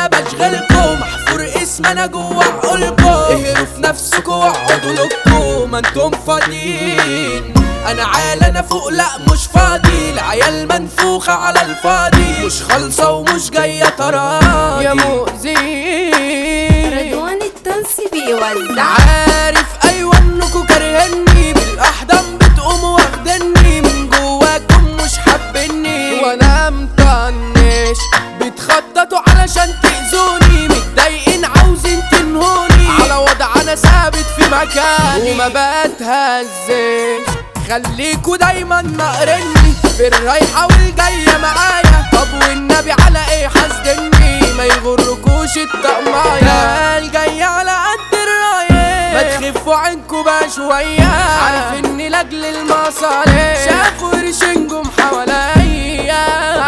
انا بشغلكم محفور اسم انا جوا عقولكم اهروا في نفسكم واقعدوا لكم ما انتم فاضيين انا عال انا فوق لا مش فاضي العيال منفوخة على الفاضي مش خالصة ومش جاية تراضي يا مؤذين رضوان التونسي بيوزع عارف ايوه انكوا كارهني بالاحضان بتقوموا واخدني من جواكم مش حابيني وانا مطنش بتخططوا علشان تأذوني متضايقين عاوزين تنهوني على وضع انا ثابت في مكاني وما بتهزش خليكوا دايما ناقرني في الرايحة والجاية معايا طب والنبي على ايه حاسدني ما يغركوش الطقماية الجاية على قد الراية ما تخفوا عنكوا بقى شوية عارف اني لاجل المصالح شافوا قرشنجم حواليا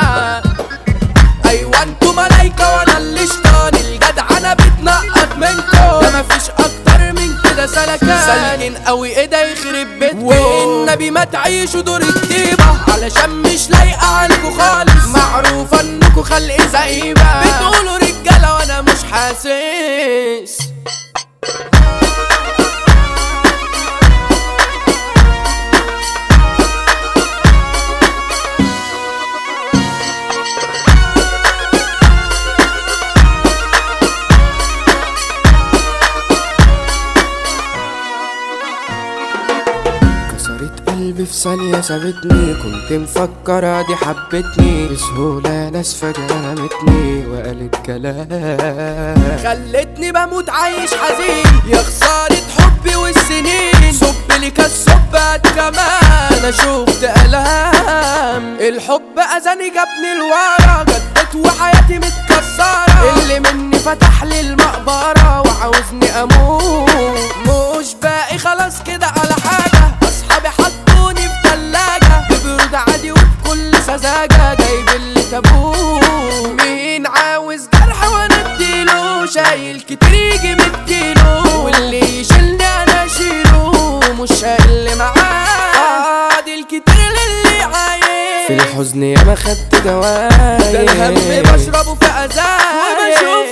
ايوه انتوا ملايكة وانا اللي شطان الجدع انا بتنقط منكم ده مفيش اكتر من كده سلكان سالكين قوي ايه ده يخرب بيتكم والنبي ما تعيشوا دور الطيبة علشان مش لايقة عنكوا خالص معروفة انكوا خلق زئيبة بتقولوا رجالة وانا مش حاسس كسرت قلبي في ثانية سابتني كنت مفكرة دي حبتني بسهولة ناس فجأة رمتني وقالت كلام خلتني بموت عايش حزين يا خسارة حبي والسنين صب لي كالصبات كمان انا شفت الام الحب اذاني جابني لورا جدت وحياتي متكسرة اللي مني فتح لي المقبرة وعاوزني اموت مش باقي خلاص كده على حاجة اصحابي حطوني في تلاجة ببرود عادي وبكل سذاجة جايب اللي تابوه مين عاوز جرح وانا اديله شايل كتير يجي مديله واللي يشيلني انا اشيله مش شايل معاه فاضي الكتير للي عايش في الحزن ياما خدت دوايا ده الهم بشربه في ازاي وبشوف